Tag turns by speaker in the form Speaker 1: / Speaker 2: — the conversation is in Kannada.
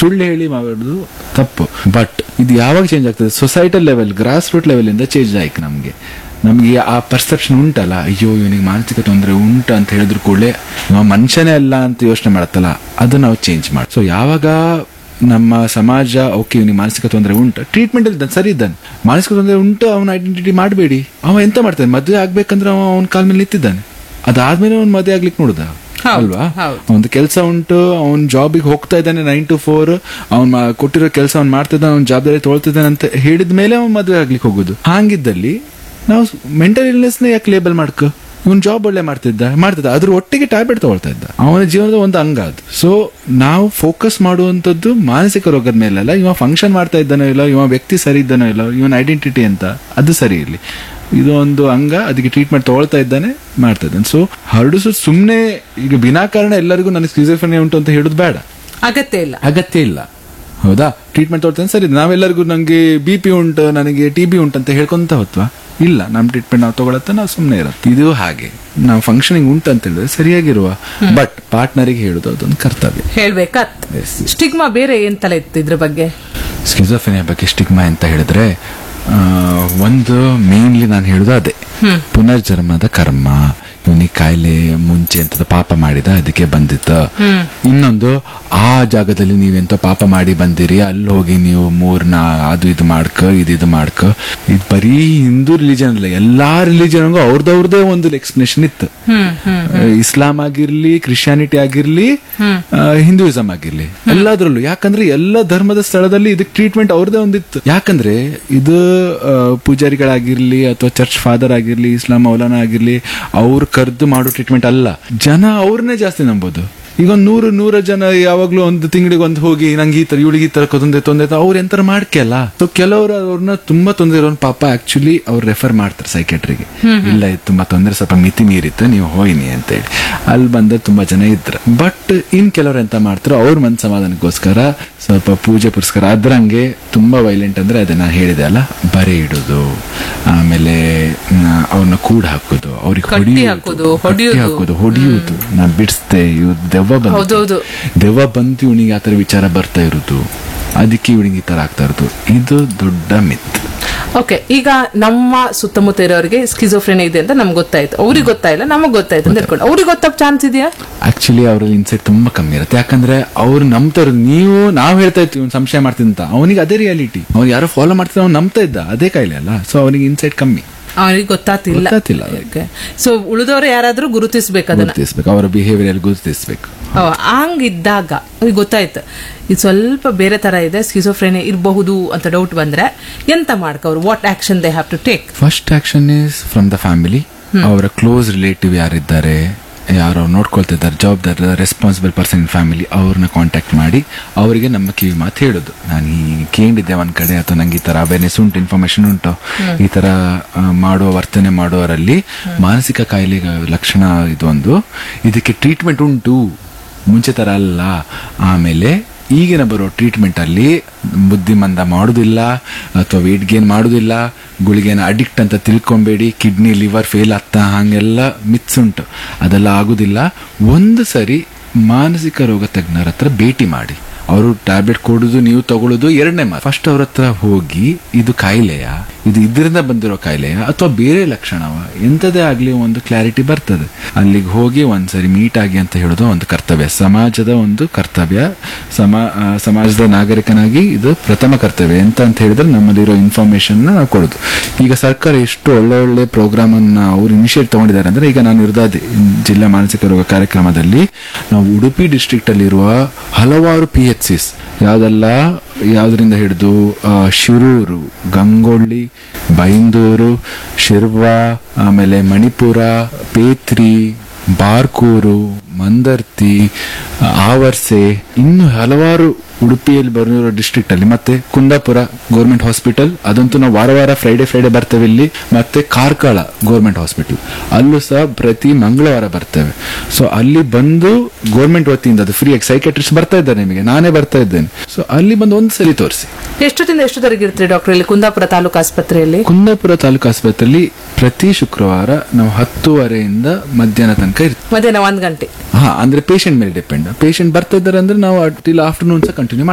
Speaker 1: ಸುಳ್ಳು ಹೇಳಿ ಮಾಡೋದು ತಪ್ಪು ಬಟ್ ಇದು ಯಾವಾಗ ಚೇಂಜ್ ಆಗ್ತದೆ societal level grass root level ಇಂದ ಚೇಂಜ್ ಆಯ್ತು ನಮ್ಗೆ ನಮ್ಗೆ ಆ ಪರ್ಸೆಪ್ಷನ್ ಉಂಟಲ್ಲ ಅಯ್ಯೋ ಇವನಿಗೆ ಮಾನಸಿಕ ತೊಂದರೆ ಉಂಟು ಅಂತ ಹೇಳಿದ್ರು ಕೂಡಲೇ ಇವ ಮನುಷ್ಯನೇ ಅಲ್ಲ ಅಂತ ಯೋಚನೆ ಮಾಡತ್ತಲ್ಲ ಅದು ನಾವು ಚೇಂಜ್ ಮಾಡಿ ಸೊ ಯಾವಾಗ ನಮ್ಮ ಸಮಾಜ ಓಕೆ ಇವನಿಗೆ ಮಾನಸಿಕ ತೊಂದರೆ ಉಂಟು ಟ್ರೀಟ್ಮೆಂಟ್ ಇದ್ದಾನೆ ಸರಿ ಇದ್ದಾನೆ ಮಾನಸಿಕ ತೊಂದರೆ ಉಂಟು ಅವನ ಐಡೆಂಟಿಟಿ ಮಾಡಬೇಡಿ ಅವ ಎಂತ ಮಾಡ್ತಾನೆ ಮದುವೆ ಆಗ್ಬೇಕಂದ್ರೆ ಅವ ಅವನ ಕಾಲ ಮೇಲೆ ನಿಂತಿದ್ದಾನೆ ಅದಾದ್ಮೇಲೆ ಅವ್ನು ಮದುವೆ ಆಗ್ಲಿಕ್ಕೆ ನೋಡುದ
Speaker 2: ಹೌದು,
Speaker 1: ಅಲ್ವಾ
Speaker 2: ಹೌದು.
Speaker 1: ಒಂದು ಕೆಲಸ ಉಂಟು ಅವ್ನ ಜಾಬಿಗೆ ಹೋಗ್ತಾ ಇದ್ದಾನೆ ನೈನ್ ಟು ಫೋರ್ ಅವ್ನ್ ಮಾ- ಕೊಟ್ಟಿರೋ ಕೆಲಸ ಅವ್ನು ಮಾಡ್ತಿದ್ದಾನೆ ಅವ್ನ ಜವಾಬ್ದಾರಿ ತೊಗೊಳ್ತಿದ್ದಾನೆ ಅಂತ ಹೇಳಿದ ಮೇಲೆ ಅವ್ನು ಮದುವೆ ಆಗ್ಲಿಕ್ಕೆ ಹೋಗೋದು ಹಾಗಿದ್ದಲ್ಲಿ ನಾವು ಮೆಂಟಲ್ ಇಲ್ನೆಸ್ ನ ಯಾಕೆ ಲೇಬಲ್ ಮಾಡ್ಕೊ ಇವನ್ ಜಾಬ್ ಒಳ್ಳೆ ಮಾಡ್ತಿದ್ದ ಮಾಡ್ತಿದ್ದ ಅದ್ರ ಒಟ್ಟಿಗೆ ಟ್ಯಾಬ್ಲೆಟ್ ತಗೊಳ್ತಾ ಇದ್ದ ಅವನ ಜೀವನದ ಒಂದು ಅಂಗ ಅದು ಸೊ ನಾವು ಫೋಕಸ್ ಮಾಡುವಂತದ್ದು ಮಾನಸಿಕ ರೋಗದ ಮೇಲಲ್ಲ ಇವ ಫಂಕ್ಷನ್ ಮಾಡ್ತಾ ಇದ್ದಾನೋ ಇಲ್ಲ ಇವ ವ್ಯಕ್ತಿ ಸರಿ ಇದ್ದಾನೋ ಇಲ್ಲ ಇವನ್ ಐಡೆಂಟಿಟಿ ಅಂತ ಅದು ಸರಿ ಇರಲಿ ಇದು ಒಂದು ಅಂಗ ಅದಕ್ಕೆ ಟ್ರೀಟ್ಮೆಂಟ್ ತಗೊಳ್ತಾ ಇದ್ದಾನೆ ಮಾಡ್ತಾ ಇದ್ದಾನೆ ಸೊ ಹರಡಿಸೋದು ಸುಮ್ಮನೆ ಈಗ ವಿನಾಕಾರಣ ಎಲ್ಲರಿಗೂ ನನಗೆ ಸ್ಕಿಜೋಫ್ರೆನಿಯಾ ಉಂಟು ಅಂತ ಹೇಳೋದು ಬೇಡ
Speaker 2: ಅಗತ್ಯ ಇಲ್ಲ
Speaker 1: ಅಗತ್ಯ ಇಲ್ಲ ಹೌದಾ ಟ್ರೀಟ್ಮೆಂಟ್ ತಗೊಳ್ತಾನೆ ಸರಿ ನಾವೆಲ್ಲರಿಗೂ ನನಗೆ ಬಿ ಪಿ ಉಂಟು ನನಗೆ ಟಿ ಬಿ ಉಂಟು ಅಂತ ಹೇಳ್ಕೊಂತ ಹೋತ್ವಾ ಇಲ್ಲ ನಮ್ಮ ಟ್ರೀಟ್ಮೆಂಟ್ ನಾವು ತಗೊಳತ್ತೆ ನಾವು ಸುಮ್ಮನೆ ಇರುತ್ತೆ ಇದು ಹಾಗೆ ನಾವು ಫಂಕ್ಷನಿಂಗ್ ಉಂಟು ಅಂತ ಹೇಳಿದ್ರೆ ಸರಿಯಾಗಿರುವ ಬಟ್ ಪಾರ್ಟ್ನರಿಗೆ ಹೇಳೋದು ಅದೊಂದು ಕರ್ತವ್ಯ
Speaker 2: ಹೇಳ್ಬೇಕತ್
Speaker 1: Yes.
Speaker 2: ಸ್ಟಿಗ್ಮಾ ಬೇರೆ ಏನ್ ತಲೆ ಇತ್ತು ಇದ್ರ ಬಗ್ಗೆ
Speaker 1: ಸ್ಕಿಜೋಫೆನಿಯಾ ಬಗ್ಗೆ ಸ್ಟಿಗ್ಮಾ ಅಂತ ಹೇಳಿದ್ರೆ ಆ, ಒಂದು ಮೇನ್ಲಿ ನಾನು ಹೇಳುದು ಅದೇ ಪುನರ್ಜನ್ಮದ ಕರ್ಮ ಇವನಿಗೆ ಕಾಯಿಲೆ ಮುಂಚೆ ಎಂತದ ಪಾಪ ಮಾಡಿದ ಅದಕ್ಕೆ ಬಂದಿತ್ತ ಇನ್ನೊಂದು ಆ ಜಾಗದಲ್ಲಿ ನೀವೆಂತ ಪಾಪ ಮಾಡಿ ಬಂದಿರಿ ಅಲ್ಲಿ ಹೋಗಿ ನೀವು ಮೂರ್ನ ಅದು ಇದು ಮಾಡ್ಕ ಇದು ಇದು ಮಾಡ್ಕ ಇದು ಬರೀ ಹಿಂದೂ ರಿಲಿಜನ್ ಅಲ್ಲ ಎಲ್ಲಾ ರಿಲಿಜನ್ಗೂ ಅವ್ರದವ್ರದೇ ಒಂದು ಎಕ್ಸ್ಪ್ಲನೇಷನ್ ಇತ್ತು ಇಸ್ಲಾಂ ಆಗಿರ್ಲಿ ಕ್ರಿಶ್ಚಿಯಾನಿಟಿ ಆಗಿರ್ಲಿ ಹಿಂದೂಯಿಸಂ ಆಗಿರ್ಲಿ ಎಲ್ಲದ್ರಲ್ಲೂ ಯಾಕಂದ್ರೆ ಎಲ್ಲ ಧರ್ಮದ ಸ್ಥಳದಲ್ಲಿ ಇದಕ್ಕೆ ಟ್ರೀಟ್ಮೆಂಟ್ ಅವ್ರದೇ ಒಂದಿತ್ತು ಯಾಕಂದ್ರೆ ಇದು ಆ, ಪೂಜಾರಿಗಳಾಗಿರ್ಲಿ ಅಥವಾ ಚರ್ಚ್ ಫಾದರ್ ಆಗಿರ್ಲಿ ಇಸ್ಲಾಂ ಮೌಲಾನ ಆಗಿರ್ಲಿ ಅವ್ರು ಕರೆದು ಮಾಡೋ ಟ್ರೀಟ್ಮೆಂಟ್ ಅಲ್ಲ ಜನ ಅವ್ರನ್ನೇ ಜಾಸ್ತಿ ನಂಬೋದು ಈಗ ಒಂದ್ ನೂರು ನೂರ ಜನ ಯಾವಾಗ್ಲೂ ಒಂದು ತಿಂಗಳಿಗೆ ಒಂದು ಹೋಗಿ ನಂಗೆ ಈ ತರ ಇವಳಿಗೆ ಈ ತರ ತೊಂದರೆ ತೊಂದರೆ ಅವ್ರು ಎಂತರ ಮಾಡ್ಕೆಲ್ಲ ಸೊ ಕೆಲವರು ಅವ್ರನ್ನ ತುಂಬಾ ತೊಂದರೆ ಇರೋನ್ ಪಾಪ ಆಕ್ಚುಲಿ ಅವ್ರು ರೆಫರ್ ಮಾಡ್ತಾರೆ ಸೈಕೆಟ್ರಿಗೆ ಇಲ್ಲ ಇದು ತುಂಬಾ ತೊಂದರೆ ಸ್ವಲ್ಪ ಮಿತಿ ಮೀರಿತ್ತು ನೀವು ಹೋಯ್ನಿ ಅಂತೇಳಿ ಅಲ್ಲಿ ಬಂದ ತುಂಬಾ ಜನ ಇದ್ರು ಬಟ್ ಇನ್ ಕೆಲವ್ರು ಎಂತ ಮಾಡ್ತಾರೆ ಅವ್ರ ಮನ್ ಸಮಾಧಾನಕ್ಕೋಸ್ಕರ ಸ್ವಲ್ಪ ಪೂಜೆ ಪುರಸ್ಕಾರ ಅದ್ರಂಗೆ ತುಂಬಾ ವೈಲೆಂಟ್ ಅಂದ್ರೆ ಅದೇ ನಾನು ಹೇಳಿದೆ ಅಲ್ಲ ಬರೆ ಇಡೋದು ಆಮೇಲೆ ಅವ್ರನ್ನ ಕೂಡ ಹಾಕೋದು ಅವ್ರಿಗೆ
Speaker 2: ಕಟ್ಟಿ
Speaker 1: ಹೊಡಿಯೋದು,
Speaker 2: ಹಾಕೋದು,
Speaker 1: ಕಟ್ಟಿ
Speaker 2: ಹೊಡಿಯೋದು.
Speaker 1: ಹಾಕೋದು ಹೊಡಿಯುವುದು ನಾ ಬಿಡಿಸ್ದೆ ಇವ್ ದೆವ್ವ
Speaker 2: ಹೌದೌದು.
Speaker 1: ಬಂತು ದೆವ್ವ ಬಂತು ಇವನಿಗೆ ಆ ತರ ವಿಚಾರ ಬರ್ತಾ ಇರುದು ಅದಕ್ಕೆ ಇವನಿಗೆ ಈ ತರ ಆಗ್ತಾ ಇರೋದು ಇದು ದೊಡ್ಡ ಮಿತ್
Speaker 2: ಓಕೆ ಈಗ ನಮ್ಮ ಸುತ್ತಮುತ್ತ ಇರೋರಿಗೆ ಸ್ಕಿಜೋಫ್ರೆನಿಯಾ ಇದೆ ಅಂತ ನಮ್ಗೆ ಗೊತ್ತಾಯ್ತು ಅವ್ರಿಗೆ ಗೊತ್ತಾಯಿಲ್ಲ ನಮಗ್ ಗೊತ್ತಾಯ್ತು ಅಂತ ಇಟ್ಕೊಂಡು ಅವ್ರಿಗೆ ಗೊತ್ತಾಗ ಚಾನ್ಸ್ ಇದೆಯಾ
Speaker 1: ಆಕ್ಚುಲಿ ಅವರಲ್ಲಿ ಇನ್ಸೈಟ್ ತುಂಬಾ ಕಮ್ಮಿ ಇರುತ್ತೆ ಯಾಕಂದ್ರೆ ಅವ್ರು ನಂಬ್ತಾರ ನೀವು ನಾವು ಹೇಳ್ತಾ ಇರ್ತೀವಿ ಇವ್ನು ಸಂಶಯ ಮಾಡ್ತಿದ್ದ ಅವನಿಗೆ ಅದೇ ರಿಯಾಲಿಟಿ ಅವ್ನು ಯಾರೋ ಫಾಲೋ ಮಾಡ್ತಿದ್ದ ಅವ್ನು ನಂಬ್ತಾ ಇದ್ದ ಅದೇ ಕಾಯಿಲೆ ಅಲ್ಲ ಸೊ ಅವನಿಗೆ ಇನ್ಸೈಟ್ ಕಮ್ಮಿ
Speaker 2: ಅವ್ರಿಗೆ ಗೊತ್ತಾತಿಲ್ಲ
Speaker 1: ಗೊತ್ತಾತಿಲ್ಲ ಅವ್ರಿಗೆ.
Speaker 2: ಸೊ ಉಳಿದವರು ಯಾರಾದ್ರೂ ಗುರುತಿಸ್ಬೇಕು ಅದನ್ನ
Speaker 1: ಗುರುತಿಸ್ಬೇಕು ಅವರ ಬಿಹೇವಿಯರ್ ಗುರುತಿಸ್ಬೇಕು
Speaker 2: ಅವ, ಹಂಗಿದ್ದಾಗ ಅವ್ರಿಗೆ ಗೊತ್ತಾಯ್ತು ಇದು ಸ್ವಲ್ಪ ಬೇರೆ ತರ ಇದೆ ಸ್ಕಿಜೋಫ್ರೆನಿಯಾ ಇರಬಹುದು ಅಂತ ಡೌಟ್ ಬಂದ್ರೆ ಎಂತ ಮಾಡ್ಕವ್ರು what action they have to take
Speaker 1: first action is from the family ಅವರ ಕ್ಲೋಸ್ ರಿಲೇಟಿವ್ ಯಾರಿದ್ದಾರೆ ಯಾರು ಅವ್ರು ನೋಡ್ಕೊಳ್ತಿದ್ದಾರೆ ಜವಾಬ್ದಾರ ರೆಸ್ಪಾನ್ಸಿಬಲ್ ಪರ್ಸನ್ ಇನ್ ಫ್ಯಾಮಿಲಿ ಅವ್ರನ್ನ ಕಾಂಟ್ಯಾಕ್ಟ್ ಮಾಡಿ ಅವರಿಗೆ ನಮ್ಮ ಕಿವಿ ಮಾತು ಹೇಳೋದು ನಾನು ಈ ಕೇಳಿದ್ದೆ ಒಂದ್ ಕಡೆ ಅಥವಾ ನಂಗೆ ಈ ತರ ಅವೇರ್ನೆಸ್ ಉಂಟು ಇನ್ಫಾರ್ಮೇಶನ್ ಉಂಟು ಈ ತರ ಆ, ಮಾಡುವ ವರ್ತನೆ ಮಾಡುವವರಲ್ಲಿ ಮಾನಸಿಕ ಕಾಯಿಲೆ ಲಕ್ಷಣ ಇದೊಂದು ಇದಕ್ಕೆ ಟ್ರೀಟ್ಮೆಂಟ್ ಉಂಟು ಮುಂಚೆ ತರ ಅಲ್ಲ ಆಮೇಲೆ ಈಗಿನ ಬರೋ ಟ್ರೀಟ್ಮೆಂಟ್ ಅಲ್ಲಿ ಬುದ್ಧಿಮಂದ ಮಾಡುದಿಲ್ಲ ಅಥವಾ ವೇಟ್ ಗೇನ್ ಮಾಡುದಿಲ್ಲ ಗುಳಿಗೆನ ಅಡಿಕ್ಟ್ ಅಂತ ತಿಳ್ಕೊಂಬೇಡಿ ಕಿಡ್ನಿ ಲಿವರ್ ಫೇಲ್ ಆಗ್ತಾ ಹಂಗೆಲ್ಲ ಮಿತ್ಸ್ ಉಂಟು ಅದೆಲ್ಲ ಆಗುದಿಲ್ಲ ಒಂದು ಸರಿ ಮಾನಸಿಕ ರೋಗ ತಜ್ಞರ ಹತ್ರ ಭೇಟಿ ಮಾಡಿ ಅವರು ಟ್ಯಾಬ್ಲೆಟ್ ಕೊಡುದು ನೀವು ತಗೊಳ್ಳೋದು ಎರಡನೇ ಮಾತು ಫಸ್ಟ್ ಅವ್ರ ಹತ್ರ ಹೋಗಿ ಇದು ಕಾಯಿಲೆಯಾ ಇದು ಇದರಿಂದ ಬಂದಿರೋ ಕಾಯಿಲೆಯಾ ಅಥವಾ ಬೇರೆ ಲಕ್ಷಣವ ಎಂತದೇ ಆಗ್ಲಿ ಒಂದು ಕ್ಲಾರಿಟಿ ಬರ್ತದೆ ಅಲ್ಲಿಗೆ ಹೋಗಿ ಒಂದ್ಸರಿ ಮೀಟ್ ಆಗಿ ಅಂತ ಹೇಳೋದು ಒಂದು ಕರ್ತವ್ಯ ಸಮಾಜದ ಒಂದು ಕರ್ತವ್ಯ ಸಮಾ ಆ, ಸಮಾಜದ ನಾಗರಿಕನಾಗಿ ಇದು ಪ್ರಥಮ ಕರ್ತವ್ಯ ಎಂತ ಅಂತ ಹೇಳಿದ್ರೆ ನಮ್ಮಲ್ಲಿರೋ ಇನ್ಫಾರ್ಮೇಶನ್ ನಾವು ಕೊಡೋದು ಈಗ ಸರ್ಕಾರ ಎಷ್ಟು ಒಳ್ಳೆ ಒಳ್ಳೆ ಪ್ರೋಗ್ರಾಮ್ ಅನ್ನ ಅವ್ರು ಇನಿಷಿಯೇಟ್ ತಗೊಂಡಿದ್ದಾರೆ ಅಂದ್ರೆ ಈಗ ನಾನು ಇರೋದೇ ಜಿಲ್ಲಾ ಮಾನಸಿಕ ರೋಗ ಕಾರ್ಯಕ್ರಮದಲ್ಲಿ ನಾವು ಉಡುಪಿ ಡಿಸ್ಟ್ರಿಕ್ಟ್ ಅಲ್ಲಿರುವ ಹಲವಾರು ಪಿ ಎಚ್ ಸಿಸ್ ಯಾವ್ದೆಲ್ಲ ಯಾವ್ದ್ರಿಂದ ಹಿಡಿದು ಆ, ಶಿರೂರು ಗಂಗೊಳ್ಳಿ ಬೈಂದೂರು ಶಿರ್ವಾ ಆಮೇಲೆ ಮಣಿಪುರ ಪೇತ್ರಿ ಬಾರ್ಕೂರು ಮಂದರ್ತಿ ಆವರ್ಸೆ ಇನ್ನು ಹಲವಾರು ಉಡುಪಿಯಲ್ಲಿ ಬರೋ ಡಿಸ್ಟ್ರಿಕ್ಟ್ ಅಲ್ಲಿ ಮತ್ತೆ ಕುಂದಾಪುರ ಗೌರ್ಮೆಂಟ್ ಹಾಸ್ಪಿಟಲ್ ಅದಂತೂ ನಾವು ವಾರ ವಾರ ಫ್ರೈಡೆ ಫ್ರೈಡೆ ಬರ್ತೇವೆ ಇಲ್ಲಿ ಮತ್ತೆ ಕಾರ್ಕಳ ಗೌರ್ಮೆಂಟ್ ಹಾಸ್ಪಿಟಲ್ ಅಲ್ಲೂ ಸಹ ಪ್ರತಿ ಮಂಗಳವಾರ ಬರ್ತೇವೆ ಸೊ ಅಲ್ಲಿ ಬಂದು ಗೌರ್ಮೆಂಟ್ ವತಿಯಿಂದ ಅದು ಫ್ರೀ ಆಗಿ ಸೈಕೆಟ್ರಿಸ್ಟ್ ಬರ್ತಾ ಇದ್ದಾರೆ ನಿಮಗೆ ನಾನೇ ಬರ್ತಾ ಇದ್ದೇನೆ ಸೊ ಅಲ್ಲಿ ಬಂದು ಒಂದ್ಸಲಿ ತೋರಿಸಿ
Speaker 2: ಎಷ್ಟೊತ್ತಿಂದ ಎಷ್ಟೊತ್ತವರೆಗೆ ಇರ್ತೀರಿ ಡಾಕ್ಟರ್ ಇಲ್ಲಿ ಕುಂದಾಪುರ ತಾಲೂಕು ಆಸ್ಪತ್ರೆಯಲ್ಲಿ
Speaker 1: ಕುಂದಾಪುರ ತಾಲೂಕು ಆಸ್ಪತ್ರೆಯಲ್ಲಿ ಪ್ರತಿ ಶುಕ್ರವಾರ ನಾವು ಹತ್ತುವರೆಯಿಂದ ಮಧ್ಯಾಹ್ನ ತನಕ ಇರ್ತೀವಿ
Speaker 2: ಮಧ್ಯಾಹ್ನ ಒಂದ್ ಗಂಟೆ
Speaker 1: ಹಾ ಅಂದ್ರೆ ಪೇಷಂಟ್ ಮೇಲೆ ಡಿಪೆಂಡ್ ಪೇಷಂಟ್ ಬರ್ತಾ ಇದ್ದಾರೆ ಅಂದ್ರೆ ನಾವು ಟಿಲ್ ಆಫ್ಟರ್ನೂನ್ ಸಹ ಕಂಟಿನ್ಯೂ